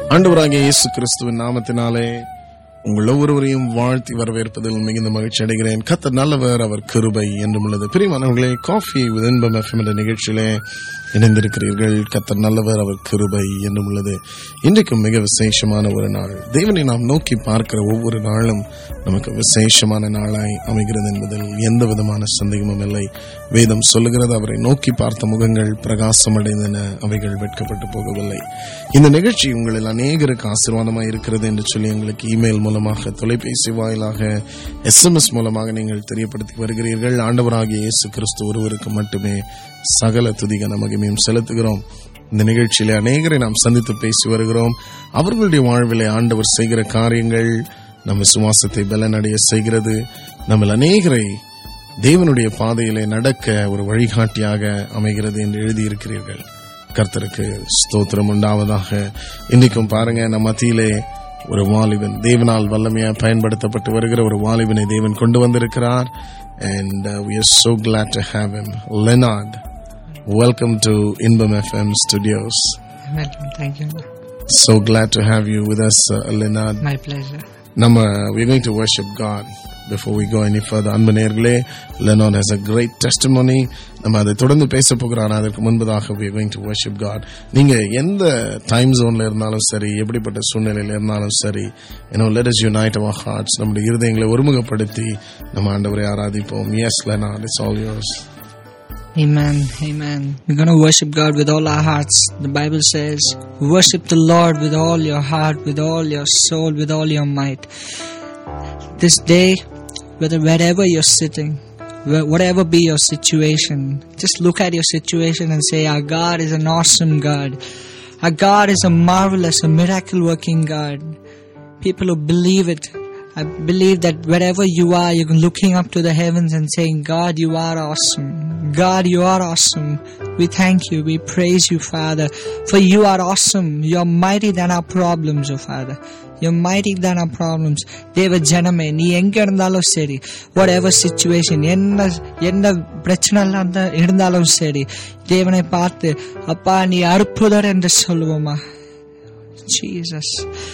ஆண்டவராகிய இயேசு கிறிஸ்துவின் நாமத்தினாலே உங்கள் ஒவ்வொருவரையும் வாழ்த்தி வரவேற்பதில் மிகுந்த மகிழ்ச்சி அடைகிறேன் கத்தர் நல்லவர் அவர் கிருபை என்றும் உள்ளது பிரியமானவர்களே காஃபி வித் இன்பம் எஃப்எம் என்ற நிகழ்ச்சியிலே இணைந்திருக்கிறீர்கள் கத்தர் நல்லவர் அவர் கிருபை என்றும் உள்ளது இன்றைக்கும் மிக விசேஷமான ஒரு நாள் தேவனை நாம் நோக்கி பார்க்கிற ஒவ்வொரு நாளும் நமக்கு விசேஷமான நாளாய் அமைகிறது என்பதில் எந்த விதமான சந்தேகமும் இல்லை வேதம் சொல்லுகிறது அவரை நோக்கி பார்த்த முகங்கள் பிரகாசம் அடைந்தன அவைகள் வெட்கப்பட்டு போகவில்லை இந்த நிகழ்ச்சி உங்களில் அநேகருக்கு ஆசீர்வாதமாக இருக்கிறது என்று சொல்லி எங்களுக்கு இமெயில் மூலமாக தொலைபேசி வாயிலாக எஸ்எம்எஸ் மூலமாக நீங்கள் தெரியப்படுத்தி வருகிறீர்கள் ஆண்டவராகிய இயேசு கிறிஸ்து ஒருவருக்கு மட்டுமே சகல துதிக மகிமையும் செலுத்துகிறோம் இந்த நிகழ்ச்சியிலே அநேகரை நாம் சந்தித்து பேசி வருகிறோம் அவர்களுடைய வாழ்விலே ஆண்டவர் செய்கிற காரியங்கள் நம் விசுவாசத்தை பலனடைய செய்கிறது நம்ம அநேகரை தேவனுடைய பாதையிலே நடக்க ஒரு வழிகாட்டியாக அமைகிறது என்று எழுதியிருக்கிறீர்கள் கர்த்தருக்கு ஸ்தோத்திரம் உண்டாவதாக இன்றைக்கும் பாருங்க நம்ம மத்தியிலே ஒரு வாலிபன் தேவனால் வல்லமையா பயன்படுத்தப்பட்டு வருகிற ஒரு வாலிபனை தேவன் கொண்டு வந்திருக்கிறார் and uh, we are so glad to have him leonard welcome to inbam fm studios Welcome. Thank you. so glad to have you with us uh, leonard My pleasure. நம்ம we're going to worship God before we go any further அன்பு நேர்களே Lennon has a great testimony நம்ம அதை தொடர்ந்து பேச போகிறோம் ஆனா அதற்கு முன்பதாக we are going to worship God நீங்க எந்த டைம் ஜோன்ல இருந்தாலும் சரி எப்படிப்பட்ட சூழ்நிலையில இருந்தாலும் சரி you know let us unite our hearts நம்முடைய இருதயங்களை ஒருமுகப்படுத்தி நம்ம ஆண்டவரை ஆராதிப்போம் yes Leonard it's all yours Amen. Amen. We're going to worship God with all our hearts. The Bible says, worship the Lord with all your heart, with all your soul, with all your might. This day, whether wherever you're sitting, wh- whatever be your situation, just look at your situation and say, Our God is an awesome God. Our God is a marvelous, a miracle working God. People who believe it, I believe that wherever you are, you're looking up to the heavens and saying, God, you are awesome. God, you are awesome. We thank you. We praise you, Father, for you are awesome. You're mighty than our problems, oh Father. You're mighty than our problems. தேவ ஜனமே நீ எங்க இருந்தாலும் சரி what ever situation என்ன என்ன பிரச்சனை இல்லாத இருந்தாலும் சரி தேவனை பார்த்து அப்பா நீ அற்புதர் என்று சொல்லுவோமா Jesus.